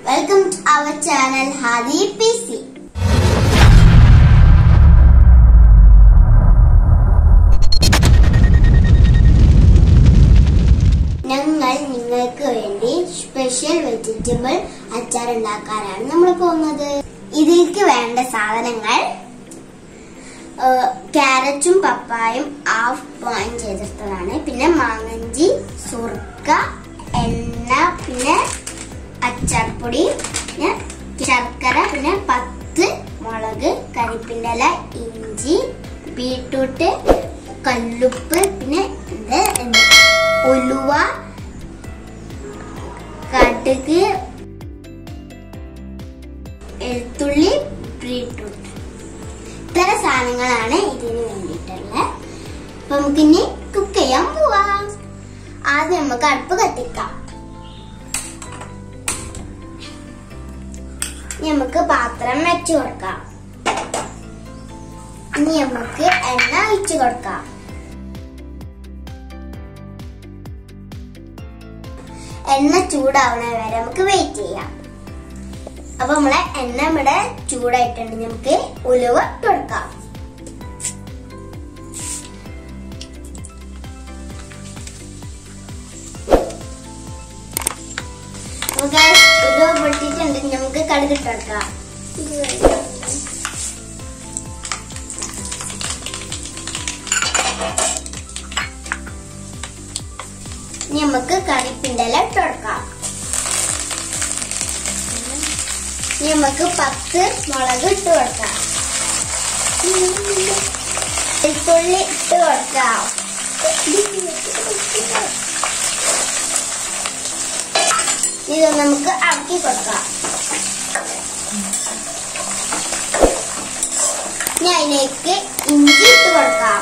welcome to our channel Hadi P C ഞങ്ങൾ നിങ്ങൾക്ക് വേണ്ടി സ്പെഷ്യൽ വെജിറ്റബിൾ അച്ചാർ ഉണ്ടാക്കാനാണ് നമ്മൾ പോകുന്നത് ഇതിലേക്ക് വേണ്ട സാധനങ്ങൾ ഏഹ്, ക്യാരറ്റും പപ്പായും ഹാഫ് ബോയിൻ ചെയ്തെടുത്തതാണ് പിന്നെ മാങ്ങഞ്ചി സുർക്ക എണ്ണ പിന്നെ അച്ചാർപ്പൊടി പിന്നെ ശർക്കര പിന്നെ പത്ത് മുളക് കരിപ്പിൻ്റെ ഇല ഇഞ്ചി ബീട്രൂട്ട് കല്ലുപ്പ് പിന്നെ ഇത് എന്ത് ഉലുവ കടുക് എഴുത്തുള്ളി ബീട്രൂട്ട് ഇത്തരം സാധനങ്ങളാണ് ഇതിന് വേണ്ടിയിട്ടുള്ളത് അപ്പൊ നമുക്കിനി കുക്ക് ചെയ്യാൻ പോവാം ആദ്യം നമുക്ക് അടുപ്പ് കത്തിക്കാം ഇനി നമുക്ക് പാത്രം വെച്ചു കൊടുക്കാം ഇനി നമുക്ക് എണ്ണ ഒഴിച്ചു കൊടുക്കാം എണ്ണ ചൂടാവണ വരെ നമുക്ക് വെയിറ്റ് ചെയ്യാം അപ്പൊ നമ്മളെ എണ്ണ ഇവിടെ ചൂടായിട്ടുണ്ട് നമുക്ക് ഉലുവ ഇട്ട് കൊടുക്കാം നമുക്ക് ഉലുവ പൊട്ടിട്ടുണ്ട് നമുക്ക് കടുക് ഇട്ട് കൊടുക്കാം ഇനി നമുക്ക് കറിപ്പിൻ്റെ ഇല ഇട്ട് കൊടുക്കാം ഇനി നമുക്ക് പത്ത് മുളക് ഇട്ട് കൊടുക്കാം വെളുത്തുള്ളി ഇട്ട് കൊടുക്കാം ഇത് നമുക്ക് ആക്കി കൊടുക്കാം ഇനി അതിലേക്ക് ഇഞ്ചി ഇട്ട് കൊടുക്കാം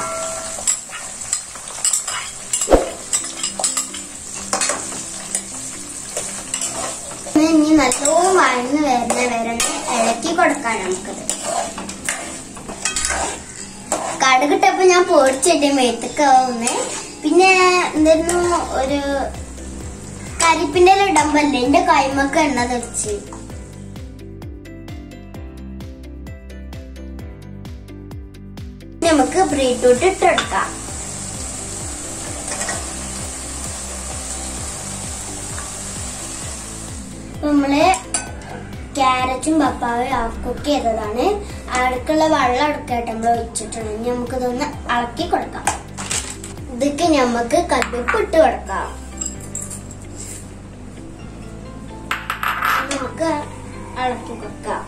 ഇനി നല്ലോണം വഴന്ന് വരുന്ന വരെ ഇളക്കി കൊടുക്കാം നമുക്കത് കടുകിട്ടപ്പോ ഞാൻ പൊടിച്ചിട്ട് മേത്തക്കാവുന്നേ പിന്നെ എന്തായിരുന്നു ഒരു കരിപ്പിന്റെ ഇല ഇടുമ്പല്ലേ എന്റെ കൈമക്ക് എണ്ണ തെറിച്ച് നമുക്ക് ബീട്രൂട്ട് ഇട്ടെടുക്കാം അപ്പൊ നമ്മള് ക്യാരറ്റും പപ്പായും ഹാഫ് കുക്ക് ചെയ്തതാണ് അടുക്കുള്ള വെള്ളം എടുക്കട്ടെ നമ്മൾ ഒഴിച്ചിട്ടുണ്ട് ഇനി നമുക്കിതൊന്ന് ഇളക്കി കൊടുക്കാം ഇതൊക്കെ നമുക്ക് കല്ലുപ്പ് ഇട്ട് കൊടുക്കാം നമുക്ക് ഇളക്കി കൊടുക്കാം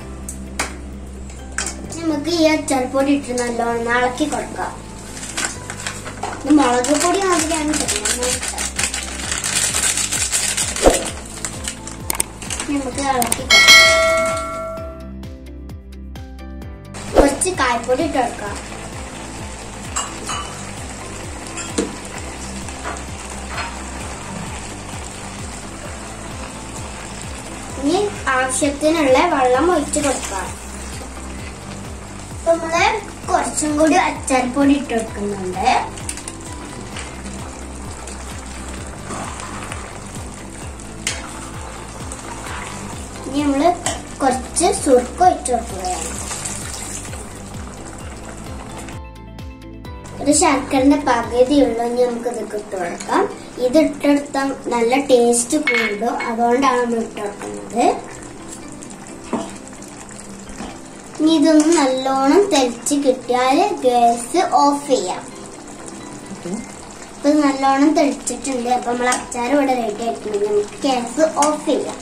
നമുക്ക് ഈ അച്ചാർപ്പൊടി ഇട്ട് നല്ലോണം ഇളക്കി കൊടുക്കാം ഇത് മുളക് പൊടി മാതിരിയാണ് ചെയ്യുന്നത് നമുക്ക് ഇളക്കി കൊടുക്കാം കുറച്ച് കായ്പൊടി ഇട്ട് കൊടുക്കാം ഇനി ആവശ്യത്തിനുള്ള വെള്ളം ഒഴിച്ചു കൊടുക്കാം ഇപ്പൊ നമ്മള് കുറച്ചും കൂടി അച്ചാർപ്പൊടി ഇട്ട് കൊടുക്കുന്നുണ്ട് ഇനി നമ്മള് കുറച്ച് സുർക്ക ഒഴിച്ചു കൊടുക്കുകയാണ് ഒരു ശർക്കരന്റെ പകുതിയുള്ളൂ ഇനി നമുക്ക് ഇത് ഇട്ട് കൊടുക്കാം ഇത് ഇട്ടെടുത്താൽ നല്ല ടേസ്റ്റ് കൂടും അതുകൊണ്ടാണ് നമ്മൾ ഇട്ട് കൊടുക്കുന്നത് ഇനി ഇതൊന്ന് നല്ലോണം തെളിച്ച് കിട്ടിയാൽ ഗ്യാസ് ഓഫ് ചെയ്യാം ഇപ്പൊ ഇത് നല്ലോണം തെളിച്ചിട്ടുണ്ട് അപ്പൊ നമ്മൾ അച്ചാർ ഇവിടെ റെഡി ആയിട്ടുണ്ട് നമുക്ക് ഗ്യാസ് ഓഫ് ചെയ്യാം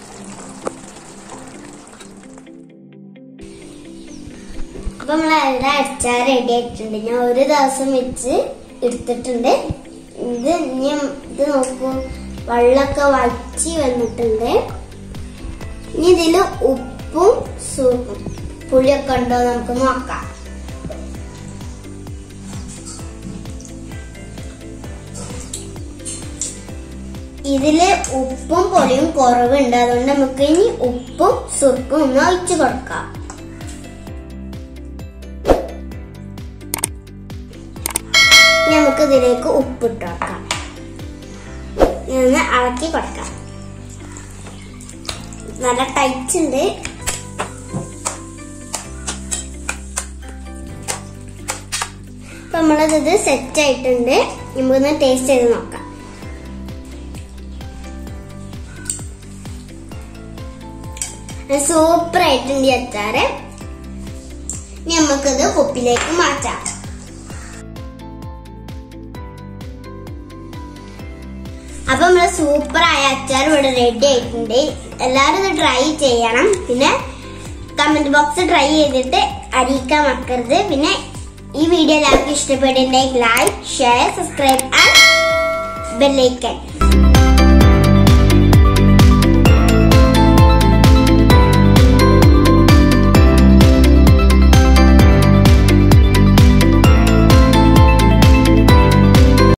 അപ്പൊ നമ്മൾ അവിടെ അച്ചാർ റെഡി ആയിട്ടുണ്ട് ഞാൻ ഒരു ദിവസം വെച്ച് എടുത്തിട്ടുണ്ട് ഇത് ഇനി ഇത് നോക്കൂ വെള്ളമൊക്കെ വറ്റി വന്നിട്ടുണ്ട് ഇനി ഇതില് ഉപ്പും സു- പുളിയൊക്കെ ഉണ്ടോ നമുക്ക് നോക്കാം ഇതില് ഉപ്പും പൊടിയും കുറവുണ്ട് അതുകൊണ്ട് നമുക്ക് ഇനി ഉപ്പും സുർക്കും ഒന്ന് ഒഴിച്ചു കൊടുക്കാം ഇനി നമുക്ക് ഇതിലേക്ക് ഉപ്പിട്ട് വെക്കാം ഇതൊന്ന് ഇളക്കി കൊടുക്കാം നല്ല ടൈറ്റ് ഉണ്ട് അപ്പൊ നമ്മളത് സെറ്റ് ആയിട്ടുണ്ട് നമുക്കൊന്ന് ടേസ്റ്റ് ചെയ്ത് നോക്കാം സൂപ്പർ ആയിട്ടുണ്ട് ഈ അച്ചാറ് ഇനി നമുക്കത് കുപ്പിലേക്ക് മാറ്റാം അപ്പൊ നമ്മള് സൂപ്പർ ആയ അച്ചാർ ഇവിടെ റെഡി ആയിട്ടുണ്ട് എല്ലാവരും ഇത് ട്രൈ ചെയ്യണം പിന്നെ കമന്റ് ബോക്സ് ട്രൈ ചെയ്തിട്ട് അറിയിക്കാൻ മറക്കരുത് പിന്നെ ഈ വീഡിയോ എല്ലാവർക്കും ഇഷ്ടപ്പെട്ടിട്ടുണ്ടെങ്കിൽ like share subscribe and bell icon